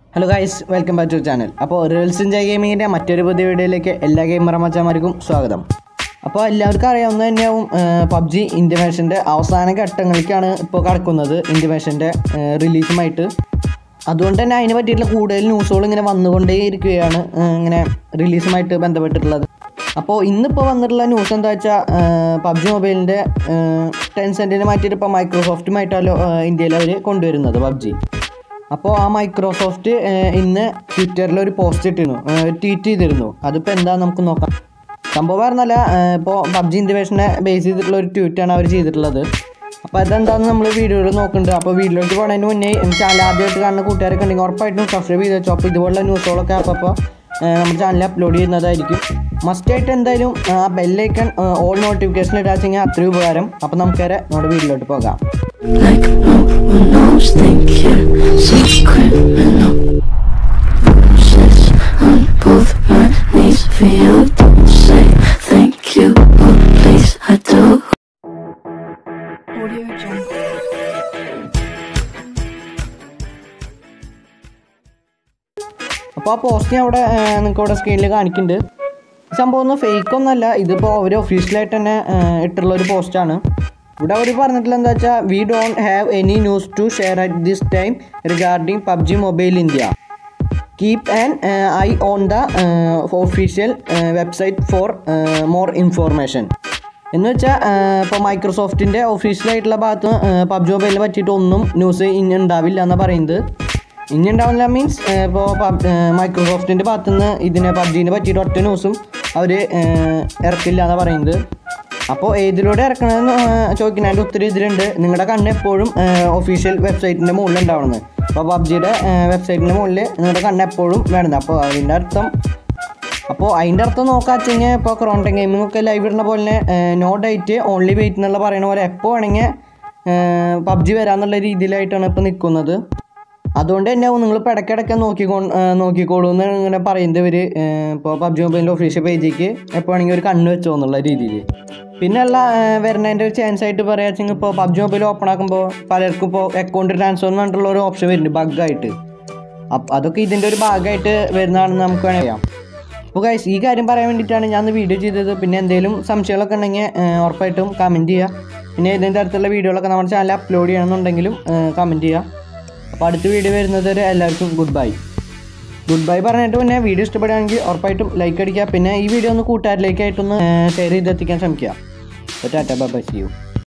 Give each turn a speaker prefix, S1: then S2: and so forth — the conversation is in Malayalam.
S1: Hello guys welcome back to channel അപ്പോൾ റിയൽസ് ഇൻജ ഗെയിമിങ്ങിൻ്റെ മറ്റൊരു പുതിയ വീഡിയോയിലേക്ക് എല്ലാ ഗെയിമർ മച്ചന്മാർക്കും സ്വാഗതം അപ്പോൾ എല്ലാവർക്കും അറിയാവുന്ന തന്നെയാവും പബ്ജി ഇൻറ്റിമേഷൻ്റെ അവസാന ഘട്ടങ്ങളിലേക്കാണ് ഇപ്പോൾ കടക്കുന്നത് ഇൻറ്റിമേഷൻ്റെ റിലീസുമായിട്ട് അതുകൊണ്ട് തന്നെ അതിനെ പറ്റിയിട്ടുള്ള കൂടുതൽ ന്യൂസുകൾ ഇങ്ങനെ വന്നുകൊണ്ടേ ഇരിക്കുകയാണ് ഏഹ്, ഇങ്ങനെ റിലീസുമായിട്ട് ബന്ധപ്പെട്ടിട്ടുള്ളത് അപ്പോൾ ഇന്നിപ്പോൾ വന്നിട്ടുള്ള ന്യൂസ് എന്താ വെച്ചാൽ പബ്ജി മൊബൈലിൻ്റെ ടെൻ സെൻറ്റിന് മാറ്റിയിട്ട് ഇപ്പോൾ മൈക്രോസോഫ്റ്റുമായിട്ടല്ലോ ഇന്ത്യയിൽ അവർ കൊണ്ടുവരുന്നത് പബ്ജി അപ്പോൾ ആ മൈക്രോസോഫ്റ്റ് ഏഹ്, ഇന്ന് ട്വിറ്ററിൽ ഒരു പോസ്റ്റ് ഇട്ടിരുന്നു ഏഹ്, ട്വീറ്റ് ചെയ്തിരുന്നു അതിപ്പോൾ എന്താ നമുക്ക് നോക്കാം സംഭവം പറഞ്ഞല്ല ഇപ്പോൾ പബ്ജി ഇൻഡിവേഷനെ ബേസ് ചെയ്തിട്ടുള്ള ഒരു ട്വീറ്റാണ് അവർ ചെയ്തിട്ടുള്ളത് അപ്പോൾ അതെന്താണെന്ന് നമ്മൾ വീഡിയോയിൽ നോക്കുന്നുണ്ട് അപ്പോൾ വീഡിയോയിലേക്ക് പോകുന്നതിന് മുന്നേ ചാനൽ ആദ്യമായിട്ട് കാണുന്ന കൂട്ടുകാരൊക്കെ ഉണ്ടെങ്കിൽ ഉറപ്പായിട്ടും സബ്സ്ക്രൈബ് ചെയ്ത് വെച്ചോ അപ്പോൾ ഇതുപോലുള്ള ന്യൂസുകളൊക്കെ അപ്പോൾ നമ്മുടെ ചാനലിൽ അപ്ലോഡ് ചെയ്യുന്നതായിരിക്കും മസ്റ്റായിട്ട് എന്തായാലും ആ ബെല്ലൈക്കൺ ഓൾ നോട്ടിഫിക്കേഷൻ ഇടാച്ചെങ്കിൽ അത്രയും ഉപകാരം അപ്പോൾ നമുക്കേറെ നമ്മുടെ വീഡിയോയിലോട്ട് പോകാം
S2: like no one knows. Think you're some criminal. Roses on both my knees for you. Don't say thank you, but please I do.
S3: Audio Jungle.
S1: അപ്പോൾ ആ പോസ്റ്റ് ഞാൻ അവിടെ നിങ്ങൾക്ക് ഇവിടെ സ്ക്രീനിൽ കാണിക്കുന്നുണ്ട് ഈ സംഭവം ഒന്നും ഫേക്ക് ഒന്നല്ല ഇതിപ്പോൾ അവർ ഒഫീഷ്യലായിട്ട് തന്നെ ഏഹ്, ഇട്ടുള്ള ഒരു പോസ്റ്റാണ് ഇവിടെ അവർ പറഞ്ഞിട്ടുള്ള എന്താ വെച്ചാൽ we don't have any news to share at this time regarding PUBG mobile India keep an eye on the official website for more information എന്ന് വെച്ചാൽ ഇപ്പോൾ മൈക്രോസോഫ്റ്റിൻ്റെ ഒഫീഷ്യലായിട്ടുള്ള ഭാഗത്ത് പബ്ജി മൊബൈലിനെ പറ്റിയിട്ട് ഒന്നും ന്യൂസ് ഇനി ഉണ്ടാവില്ല എന്നാണ് പറയുന്നത് ഇനി ഉണ്ടാവില്ല മീൻസ് ഇപ്പോൾ മൈക്രോസോഫ്റ്റിൻ്റെ ഭാഗത്തു നിന്ന് ഇതിനെ പബ്ജീനെ പറ്റിയിട്ട് ഒറ്റ ന്യൂസും അവർ ഇറക്കില്ല എന്നാണ് പറയുന്നത് അപ്പോൾ ഏതിലൂടെ ഇറക്കണമെന്ന് ചോദിക്കുന്നതിൻ്റെ ഒത്തിരി ഇതിലുണ്ട് നിങ്ങളുടെ കണ്ണ് എപ്പോഴും ഒഫീഷ്യൽ വെബ്സൈറ്റിൻ്റെ മുകളിൽ ഉണ്ടാവണമെന്ന് അപ്പോൾ പബ്ജിയുടെ വെബ്സൈറ്റിൻ്റെ മുകളിൽ നിങ്ങളുടെ കണ്ണ് എപ്പോഴും വേണ്ടത് അപ്പോൾ അതിൻ്റെ അർത്ഥം അപ്പോൾ അതിൻ്റെ അർത്ഥം നോക്കാച്ചെങ്കിൽ ഇപ്പോൾ ക്രോണ്ടൻ ഗെയിമിംഗ് ഒക്കെ ലൈവ് ഇടുന്ന പോലെ നോ ഡേറ്റ് ഓൺലി വെയിറ്റ് എന്നുള്ള പറയുന്ന പോലെ എപ്പോൾ വേണമെങ്കിൽ പബ്ജി വരാന്നുള്ള രീതിയിലായിട്ടാണ് ഇപ്പോൾ നിൽക്കുന്നത് അതുകൊണ്ട് തന്നെ നിങ്ങൾ ഇടയ്ക്കിടയ്ക്ക് നോക്കിക്കോ നോക്കിക്കോളൂ എന്ന് ഇങ്ങനെ പറയുന്നത് ഇവർ ഇപ്പോൾ പബ്ജി മൊബൈലിൻ്റെ ഒഫീഷ്യൽ പേജിലേക്ക് എപ്പോൾ വേണമെങ്കിൽ ഒരു കണ്ണ് വെച്ചോ എന്നുള്ള രീതിയിൽ പിന്നെ ഉള്ള വരുന്നതിൻ്റെ ഒരു ചാൻസ് ആയിട്ട് പറയാച്ചെങ്കിൽ ഇപ്പോൾ പബ്ജി മൊബൈൽ ഓപ്പൺ ആക്കുമ്പോൾ പലർക്കും ഇപ്പോൾ അക്കൗണ്ട് ട്രാൻസ്ഫർ എന്ന് പറഞ്ഞിട്ടുള്ള ഒരു ഓപ്ഷൻ വരുന്നുണ്ട് ബഗ്ഗായിട്ട് അപ്പം അതൊക്കെ ഇതിൻ്റെ ഒരു ഭാഗമായിട്ട് വരുന്നതാണെന്ന് നമുക്ക് വേണമെങ്കിൽ അറിയാം അപ്പോൾ ഗൈസ് ഈ കാര്യം പറയാൻ വേണ്ടിയിട്ടാണ് ഞാൻ ഇന്ന് വീഡിയോ ചെയ്തത് പിന്നെ എന്തെങ്കിലും സംശയങ്ങളൊക്കെ ഉണ്ടെങ്കിൽ ഏഹ്, ഉറപ്പായിട്ടും കമൻറ്റ് ചെയ്യുക പിന്നെ ഇതിൻ്റെ അടുത്തുള്ള വീഡിയോകളൊക്കെ നമ്മുടെ ചാനൽ അപ്ലോഡ് ചെയ്യണമെന്നുണ്ടെങ്കിലും കമൻറ്റ് ചെയ്യുക അപ്പോൾ അടുത്ത വീഡിയോ വരുന്നത് വരെ എല്ലാവർക്കും ഗുഡ് ബൈ ഗുഡ് ബൈ പറഞ്ഞിട്ട് പിന്നെ വീഡിയോ ഇഷ്ടപ്പെടുകയാണെങ്കിൽ ഉറപ്പായിട്ടും ലൈക്ക് അടിക്കുക പിന്നെ ഈ വീഡിയോ ഒന്ന് കൂട്ടുകാരിലേക്കായിട്ടൊന്ന് ഷെയർ ചെയ്തെത്തിക്കാൻ ശ്രമിക്കുക അപ്പോൾ tata bye bye see U